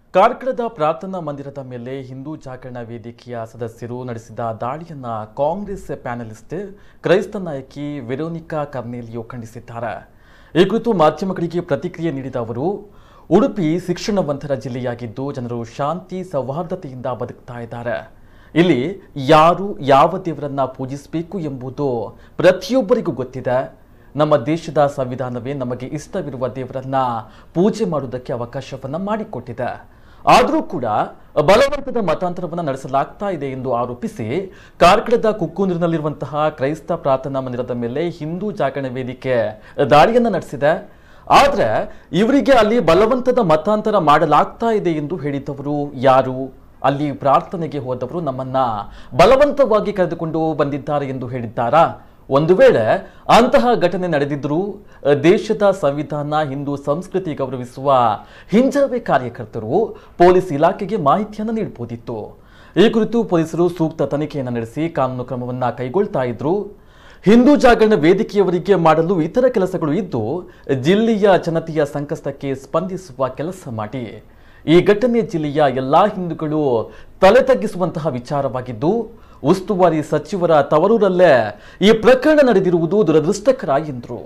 ಕಾರ್ಕಳದ ಪ್ರಾರ್ಥನಾ ಮಂದಿರದ ಮೇಲೆ ಹಿಂದೂ ಜಾಗರಣ ವೇದಿಕೆಯ ಸದಸ್ಯರು ನಡೆಸಿದ ದಾಳಿಯನ್ನ ಕಾಂಗ್ರೆಸ್ ಪ್ಯಾನಲಿಸ್ಟ್ ಕ್ರೈಸ್ತ ನಾಯಕಿ ವೆರೋನಿಕಾ ಕರ್ನೇಲಿಯೋ ಖಂಡಿಸಿದ್ದಾರೆ ಈ ಕುರಿತು ಮಾಧ್ಯಮಗಳಿಗೆ ಪ್ರತಿಕ್ರಿಯೆ ನೀಡಿದ ಅವರು ಉಡುಪಿ ಶಿಕ್ಷಣವಂತರ ಜಿಲ್ಲೆಯಾಗಿದ್ದು ಜನರು ಶಾಂತಿ ಸೌಹಾರ್ದತೆಯಿಂದ ಬದುಕ್ತಾ ಇದ್ದಾರೆ ಇಲ್ಲಿ ಯಾರು ಯಾವ ದೇವರನ್ನ ಪೂಜಿಸಬೇಕು ಎಂಬುದು ಪ್ರತಿಯೊಬ್ಬರಿಗೂ ಗೊತ್ತಿದೆ ನಮ್ಮ ದೇಶದ ಸಂವಿಧಾನವೇ ನಮಗೆ ಇಷ್ಟವಿರುವ ದೇವರನ್ನ ಪೂಜೆ ಮಾಡುವುದಕ್ಕೆ ಅವಕಾಶವನ್ನ ಮಾಡಿಕೊಟ್ಟಿದೆ ಆದರೂ ಕೂಡ ಬಲವಂತದ ಮತಾಂತರವನ್ನು ನಡೆಸಲಾಗ್ತಾ ಇದೆ ಎಂದು ಆರೋಪಿಸಿ ಕಾರ್ಕಳದ ಕುಕ್ಕೂರಿನಲ್ಲಿರುವಂತಹ ಕ್ರೈಸ್ತ ಪ್ರಾರ್ಥನಾ ಮಂದಿರದ ಮೇಲೆ ಹಿಂದೂ ಜಾಗರಣ ವೇದಿಕೆ ದಾಳಿಯನ್ನ ನಡೆಸಿದೆ ಆದ್ರೆ ಇವರಿಗೆ ಅಲ್ಲಿ ಬಲವಂತದ ಮತಾಂತರ ಮಾಡಲಾಗ್ತಾ ಇದೆ ಎಂದು ಹೇಳಿದವರು ಯಾರು ಅಲ್ಲಿ ಪ್ರಾರ್ಥನೆಗೆ ಹೋದವರು ನಮ್ಮನ್ನ ಬಲವಂತವಾಗಿ ಕರೆದುಕೊಂಡು ಬಂದಿದ್ದಾರೆ ಎಂದು ಹೇಳಿದ್ದಾರಾ ಒಂದು ವೇಳೆ ಅಂತಹ ಘಟನೆ ನಡೆದಿದ್ದರೂ ಅ, ದೇಶದ ಸಂವಿಧಾನ ಹಿಂದೂ ಸಂಸ್ಕೃತಿ ಗೌರವಿಸುವ ಹಿಂಜಾವೇ ಕಾರ್ಯಕರ್ತರು ಪೊಲೀಸ್ ಇಲಾಖೆಗೆ ಮಾಹಿತಿಯನ್ನು ನೀಡಬಹುದಿತ್ತು ಈ ಕುರಿತು ಪೊಲೀಸರು ಸೂಕ್ತ ತನಿಖೆಯನ್ನು ನಡೆಸಿ ಕಾನೂನು ಕ್ರಮವನ್ನ ಕೈಗೊಳ್ತಾ ಇದ್ರು ಹಿಂದೂ ಜಾಗರಣ ವೇದಿಕೆಯವರಿಗೆ ಮಾಡಲು ಇತರ ಕೆಲಸಗಳು ಇದ್ದು ಜಿಲ್ಲೆಯ ಜನತೆಯ ಸಂಕಷ್ಟಕ್ಕೆ ಸ್ಪಂದಿಸುವ ಕೆಲಸ ಮಾಡಿ ಈ ಘಟನೆ ಜಿಲ್ಲೆಯ ಎಲ್ಲಾ ಹಿಂದೂಗಳು ತಲೆ ತಗ್ಗಿಸುವಂತಹ ವಿಚಾರವಾಗಿದ್ದು ಉಸ್ತುವಾರಿ ಸಚಿವರ ತವರೂರಲ್ಲೇ ಈ ಪ್ರಕರಣ ನಡೆದಿರುವುದು ದುರದೃಷ್ಟಕರ ಎಂದರು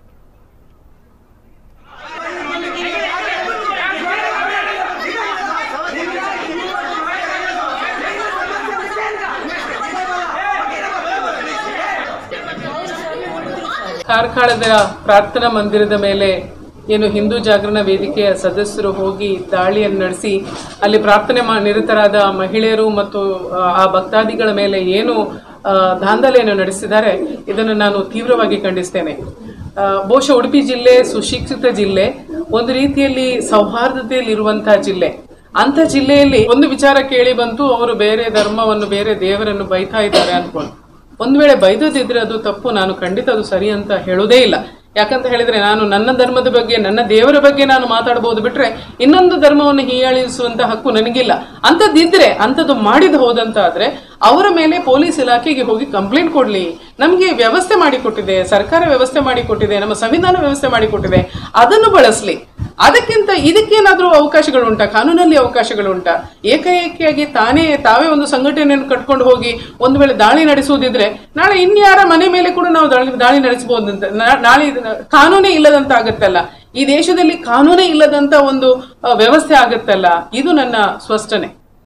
ಕಾರ್ಕಳದ ಪ್ರಾರ್ಥನಾ ಮಂದಿರದ ಮೇಲೆ ಏನು ಹಿಂದೂ ಜಾಗರಣ ವೇದಿಕೆಯ ಸದಸ್ಯರು ಹೋಗಿ ದಾಳಿಯನ್ನು ನಡೆಸಿ ಅಲ್ಲಿ ಪ್ರಾರ್ಥನೆ ಮಾ ನಿರತರಾದ ಮಹಿಳೆಯರು ಮತ್ತು ಆ, ಆ ಭಕ್ತಾದಿಗಳ ಮೇಲೆ ಏನು ಆ, ದಾಂಧಲೆಯನ್ನು ನಡೆಸಿದ್ದಾರೆ ಇದನ್ನು ನಾನು ತೀವ್ರವಾಗಿ ಖಂಡಿಸ್ತೇನೆ ಆ, ಬಹುಶಃ ಉಡುಪಿ ಜಿಲ್ಲೆ ಸುಶಿಕ್ಷಿತ ಜಿಲ್ಲೆ ಒಂದು ರೀತಿಯಲ್ಲಿ ಸೌಹಾರ್ದತೆಯಲ್ಲಿರುವಂತಹ ಜಿಲ್ಲೆ ಅಂತ ಜಿಲ್ಲೆಯಲ್ಲಿ ಒಂದು ವಿಚಾರ ಕೇಳಿ ಬಂತು ಅವರು ಬೇರೆ ಧರ್ಮವನ್ನು ಬೇರೆ ದೇವರನ್ನು ಬೈತಾ ಇದ್ದಾರೆ ಅನ್ಕೊಂಡು ಒಂದು ವೇಳೆ ಬೈದದಿದ್ರೆ ಅದು ತಪ್ಪು ನಾನು ಖಂಡಿತ ಅದು ಸರಿ ಅಂತ ಹೇಳೋದೇ ಇಲ್ಲ ಯಾಕಂತ ಹೇಳಿದ್ರೆ ನಾನು ನನ್ನ ಧರ್ಮದ ಬಗ್ಗೆ ನನ್ನ ದೇವರ ಬಗ್ಗೆ ನಾನು ಮಾತಾಡಬಹುದು ಬಿಟ್ರೆ ಇನ್ನೊಂದು ಧರ್ಮವನ್ನು ಹೀಯಾಳಿಸುವಂತ ಹಕ್ಕು ನನಗಿಲ್ಲ ಅಂಥದ್ದಿದ್ರೆ ಅಂಥದ್ದು ಮಾಡಿದ ಹೋದಂತ ಆದ್ರೆ ಅವರ ಮೇಲೆ ಪೊಲೀಸ್ ಇಲಾಖೆಗೆ ಹೋಗಿ ಕಂಪ್ಲೇಂಟ್ ಕೊಡ್ಲಿ ನಮಗೆ ವ್ಯವಸ್ಥೆ ಮಾಡಿಕೊಟ್ಟಿದೆ ಸರ್ಕಾರ ವ್ಯವಸ್ಥೆ ಮಾಡಿಕೊಟ್ಟಿದೆ ನಮ್ಮ ಸಂವಿಧಾನ ವ್ಯವಸ್ಥೆ ಮಾಡಿಕೊಟ್ಟಿದೆ ಅದನ್ನು ಬಳಸಲಿ ಅದಕ್ಕಿಂತ ಇದಕ್ಕೇನಾದ್ರೂ ಅವಕಾಶಗಳು ಉಂಟಾ ಕಾನೂನಲ್ಲಿ ಅವಕಾಶಗಳು ಉಂಟಾ ಏಕಾಏಕಿಯಾಗಿ ತಾನೇ ತಾವೇ ಒಂದು ಸಂಘಟನೆಯನ್ನು ಕಟ್ಕೊಂಡು ಹೋಗಿ ಒಂದು ವೇಳೆ ದಾಳಿ ನಡೆಸುವುದಿದ್ರೆ ನಾಳೆ ಇನ್ಯಾರ ಮನೆ ಮೇಲೆ ಕೂಡ ನಾವು ದಾಳಿ ದಾಳಿ ನಡೆಸಬಹುದಂತ ನಾ- ನಾಳೆ ಇದು ಕಾನೂನೇ ಇಲ್ಲದಂತ ಆಗತ್ತಲ್ಲ ಈ ದೇಶದಲ್ಲಿ ಕಾನೂನೇ ಇಲ್ಲದಂತ ಒಂದು ಆ, ವ್ಯವಸ್ಥೆ ಆಗತ್ತಲ್ಲ ಇದು ನನ್ನ ಸ್ಪಷ್ಟನೆ